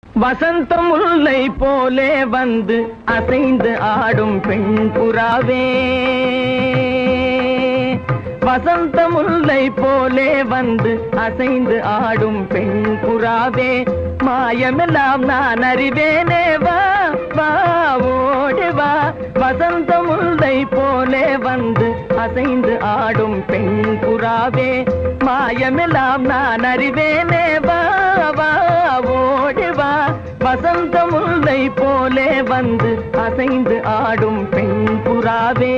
வசந்த முல்லை போலே வந்து அசைந்து ஆடும் பெண் புறாவே வசந்த முல்லை போலே வந்து அசைந்து ஆடும் பெண் புறாவே மாயமெல்லாம் நான் அறிவேனே வா வா ஓடி வா வசந்த முல்லை போலே வந்து அசைந்து ஆடும் பெண் புறாவே மாயமெல்லாம் நான் அறிவேனே வா வா ஓடி வா வசந்த முல்லை போலே வந்து அசைந்து ஆடும் பெண் புறாவே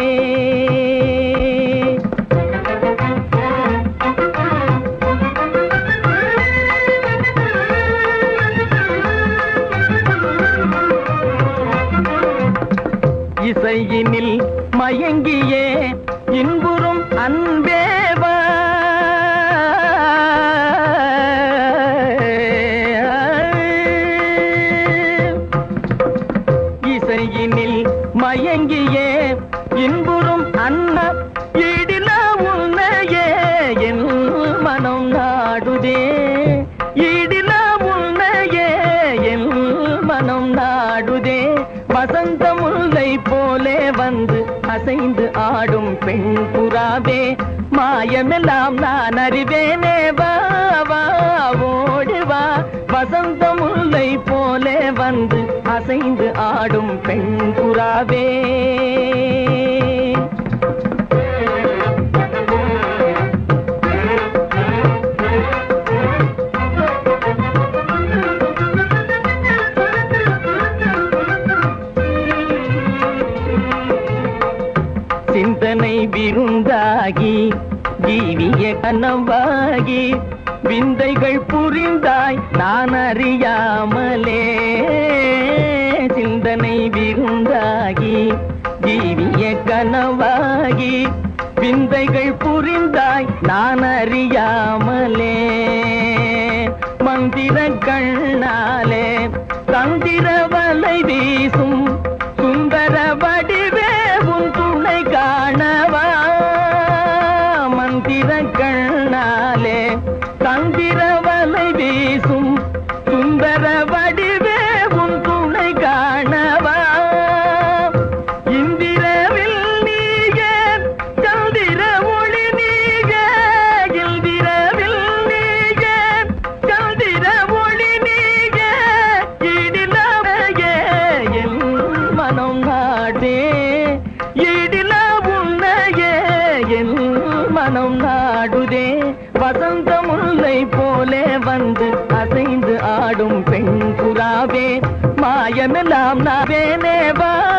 இசையினில் மயங்கியே இன்புறும் அன்பேவா இசையினில் மயங்கியே இன்புறும் அன்ன ஈடில உன்னையே என் மனம் நாடுதே ஈடில உன்னையே என் மனம் நாடுதே வசந்த முல்லை போலே வந்து அசைந்து ஆடும் பெண் புறாவே மாயமெல்லாம் நான் அறிவேனே வா வா ஓடி வா வசந்த முல்லை போலே வந்து அசைந்து ஆடும் பெண் புறாவே சிந்தனை விருந்தாகி ஜீவிய கனவாகி விந்தைகள் புரிந்தாய் நான் அறியாமலே சிந்தனை விருந்தாகி ஜீவிய கனவாகி விந்தைகள் புரிந்தாய் நான் அறியாமலே மந்திர கண்ணாலே தந்திர வலை வீசும் சுந்தர வடிவே உன் துணை காணவா மந்திர கண்ணாலே தந்திர வலை வீசும் சுந்தர வடிவே உன் துணை காணவா இந்திரவில் நீயே சந்திர ஒளி நீயே இந்திரவில் நீயே சந்திர ஒளி நீயே இடிலவையே என் மனம் நாடே இடில உன்னையே என் மனம் நாடுதே வசந்த முல்லை போலே வந்து அசைந்து ஆடும் பெண் புறாவே மாயமெல்லாம் நாவேனே வா